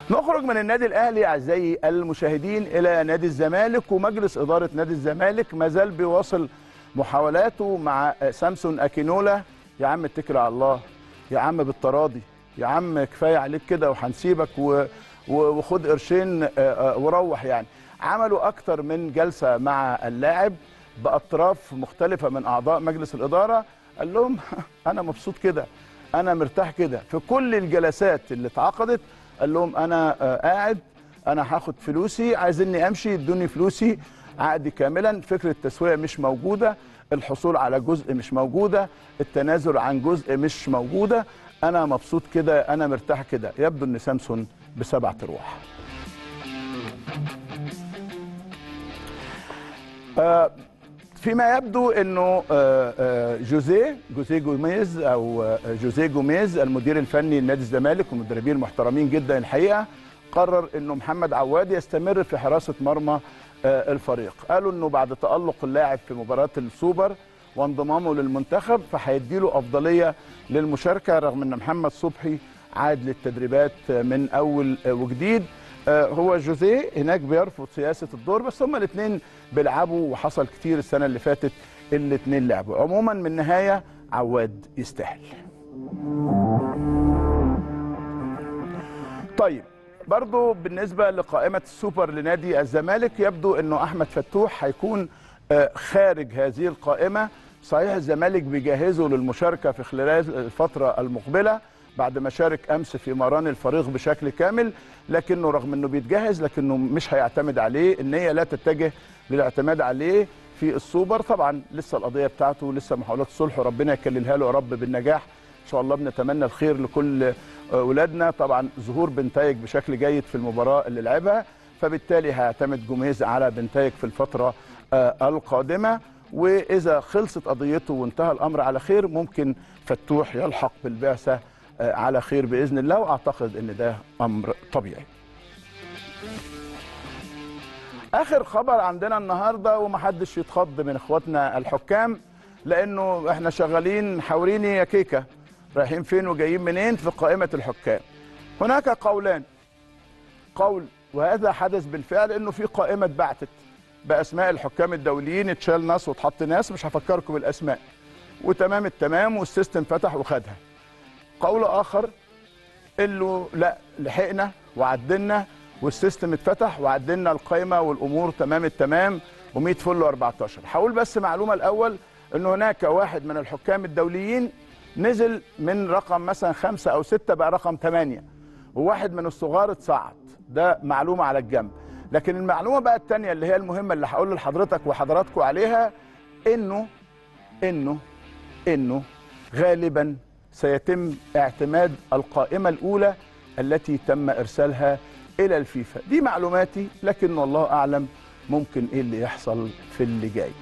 نخرج من النادي الاهلي اعزائي المشاهدين الى نادي الزمالك ومجلس اداره نادي الزمالك ما زال بيواصل محاولاته مع سامسون اكينولا يا عم اتكل على الله يا عم بالتراضي يا عم كفايه عليك كده وهنسيبك و... و... وخد قرشين آه، آه، وروح يعني عملوا اكتر من جلسه مع اللاعب باطراف مختلفه من اعضاء مجلس الاداره قال لهم انا مبسوط كده انا مرتاح كده في كل الجلسات اللي اتعقدت قال لهم انا آه، قاعد انا هاخد فلوسي عايزيني امشي ادوني فلوسي عقدي كاملا فكره التسويه مش موجوده الحصول على جزء مش موجوده التنازل عن جزء مش موجوده انا مبسوط كده انا مرتاح كده يبدو ان سامسون بسبع ارواح آه، فيما يبدو انه آه، آه، جوزيه جوزيه جوميز او آه، جوزيه جوميز المدير الفني لنادي الزمالك والمدربين المحترمين جدا الحقيقه قرر انه محمد عواد يستمر في حراسه مرمى آه، الفريق قالوا انه بعد تالق اللاعب في مباراه السوبر وانضمامه للمنتخب فهيديله افضليه للمشاركه رغم ان محمد صبحي عاد للتدريبات من اول وجديد آه، هو جوزيه هناك بيرفض سياسه الدور بس هما الاثنين بيلعبوا وحصل كتير السنه اللي فاتت الاثنين لعبوا عموما من النهايه عواد يستاهل طيب برضو بالنسبة لقائمة السوبر لنادي الزمالك يبدو أنه أحمد فتوح هيكون آه، خارج هذه القائمة صحيح الزمالك بيجهزه للمشاركة في خلال الفترة المقبلة بعد ما شارك أمس في مران الفريق بشكل كامل لكنه رغم أنه بيتجهز لكنه مش هيعتمد عليه النية لا تتجه للاعتماد عليه في السوبر طبعا لسه القضية بتاعته لسه محاولات الصلح وربنا يكللها له يا رب بالنجاح ان شاء الله بنتمنى الخير لكل اولادنا طبعا ظهور بنتايج بشكل جيد في المباراه اللي لعبها فبالتالي هيعتمد جوميز على بنتايج في الفتره آه، القادمه واذا خلصت قضيته وانتهى الامر على خير ممكن فتوح يلحق بالبعثه آه، على خير باذن الله واعتقد ان ده امر طبيعي اخر خبر عندنا النهارده ومحدش يتخض من اخواتنا الحكام لانه احنا شغالين حاوريني يا كيكه رايحين فين وجايين منين في قائمه الحكام هناك قولان قول وهذا حدث بالفعل انه في قائمه اتبعتت باسماء الحكام الدوليين اتشال ناس واتحط ناس مش هفكركم بالاسماء وتمام التمام والسيستم فتح وخدها قول اخر انه لا لحقنا وعدلنا والسيستم اتفتح وعدلنا القايمه والامور تمام التمام و100 فل و14 هقول بس معلومه الاول ان هناك واحد من الحكام الدوليين نزل من رقم مثلا خمسة او ستة بقى رقم ثمانية وواحد من الصغار اتصعد ده معلومه على الجنب لكن المعلومه بقى الثانيه اللي هي المهمه اللي هقول لحضرتك وحضراتكم عليها انه انه انه غالبا سيتم اعتماد القائمه الاولى التي تم ارسالها الى الفيفا دي معلوماتي لكن والله اعلم ممكن ايه اللي يحصل في اللي جاي